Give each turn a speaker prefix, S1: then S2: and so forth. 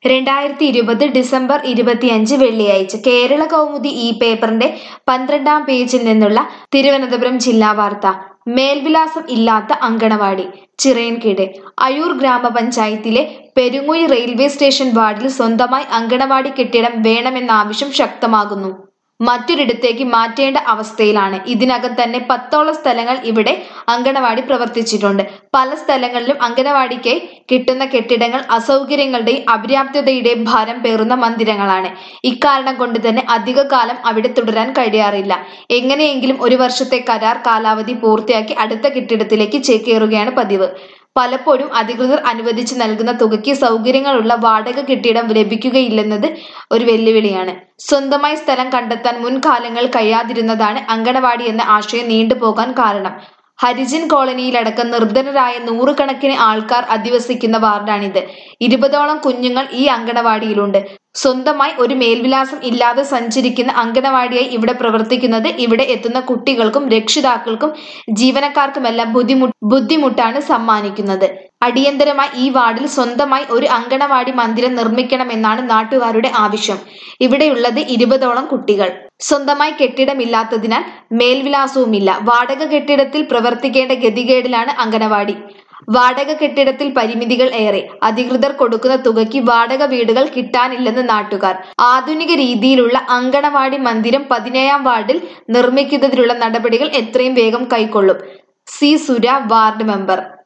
S1: രണ്ടായിരത്തി ഇരുപത് ഡിസംബർ ഇരുപത്തിയഞ്ച് വെള്ളിയാഴ്ച കേരള കൗമുദി ഈ പേപ്പറിന്റെ പന്ത്രണ്ടാം പേജിൽ നിന്നുള്ള തിരുവനന്തപുരം ജില്ലാ വാർത്ത മേൽവിലാസം ഇല്ലാത്ത അങ്കണവാടി ചിറയൻകീട് അയൂർ ഗ്രാമപഞ്ചായത്തിലെ പെരുങ്ങുഴി റെയിൽവേ സ്റ്റേഷൻ വാർഡിൽ സ്വന്തമായി അങ്കണവാടി കെട്ടിടം വേണമെന്ന ആവശ്യം ശക്തമാകുന്നു മറ്റൊരിടത്തേക്ക് മാറ്റേണ്ട അവസ്ഥയിലാണ് ഇതിനകം തന്നെ പത്തോളം സ്ഥലങ്ങൾ ഇവിടെ അങ്കണവാടി പ്രവർത്തിച്ചിട്ടുണ്ട് പല സ്ഥലങ്ങളിലും അങ്കണവാടിക്കായി കിട്ടുന്ന കെട്ടിടങ്ങൾ അസൗകര്യങ്ങളുടെയും അപര്യാപ്തതയുടെയും ഭാരം പേറുന്ന മന്ദിരങ്ങളാണ് ഇക്കാരണം കൊണ്ട് തന്നെ അധിക കാലം അവിടെ തുടരാൻ കഴിയാറില്ല എങ്ങനെയെങ്കിലും ഒരു വർഷത്തെ കരാർ കാലാവധി പൂർത്തിയാക്കി അടുത്ത കെട്ടിടത്തിലേക്ക് ചേക്കേറുകയാണ് പതിവ് പലപ്പോഴും അധികൃതർ അനുവദിച്ച് നൽകുന്ന തുകയ്ക്ക് സൗകര്യങ്ങളുള്ള വാടക കെട്ടിടം ലഭിക്കുകയില്ലെന്നത് ഒരു വെല്ലുവിളിയാണ് സ്വന്തമായി സ്ഥലം കണ്ടെത്താൻ മുൻകാലങ്ങൾ കഴിയാതിരുന്നതാണ് അങ്കണവാടി എന്ന ആശയം നീണ്ടുപോകാൻ കാരണം ഹരിജൻ കോളനിയിലടക്കം നിർധനരായ നൂറുകണക്കിന് ആൾക്കാർ അധിവസിക്കുന്ന വാർഡാണിത് ഇരുപതോളം കുഞ്ഞുങ്ങൾ ഈ അങ്കണവാടിയിലുണ്ട് സ്വന്തമായി ഒരു മേൽവിലാസം ഇല്ലാതെ സഞ്ചരിക്കുന്ന അങ്കണവാടിയായി ഇവിടെ പ്രവർത്തിക്കുന്നത് ഇവിടെ എത്തുന്ന കുട്ടികൾക്കും രക്ഷിതാക്കൾക്കും ജീവനക്കാർക്കുമെല്ലാം ബുദ്ധിമു ബുദ്ധിമുട്ടാണ് സമ്മാനിക്കുന്നത് അടിയന്തരമായി ഈ വാർഡിൽ സ്വന്തമായി ഒരു അങ്കണവാടി മന്ദിരം നിർമ്മിക്കണമെന്നാണ് നാട്ടുകാരുടെ ആവശ്യം ഇവിടെയുള്ളത് ഇരുപതോളം കുട്ടികൾ സ്വന്തമായി കെട്ടിടമില്ലാത്തതിനാൽ മേൽവിലാസവുമില്ല വാടക കെട്ടിടത്തിൽ പ്രവർത്തിക്കേണ്ട ഗതികേടിലാണ് അങ്കണവാടി വാടക കെട്ടിടത്തിൽ പരിമിതികൾ ഏറെ അധികൃതർ കൊടുക്കുന്ന തുകയ്ക്ക് വാടക വീടുകൾ കിട്ടാനില്ലെന്ന് നാട്ടുകാർ ആധുനിക രീതിയിലുള്ള അങ്കണവാടി മന്ദിരം പതിനേഴാം വാർഡിൽ നിർമ്മിക്കുന്നതിനുള്ള നടപടികൾ എത്രയും വേഗം കൈക്കൊള്ളും സി സുര വാർഡ് മെമ്പർ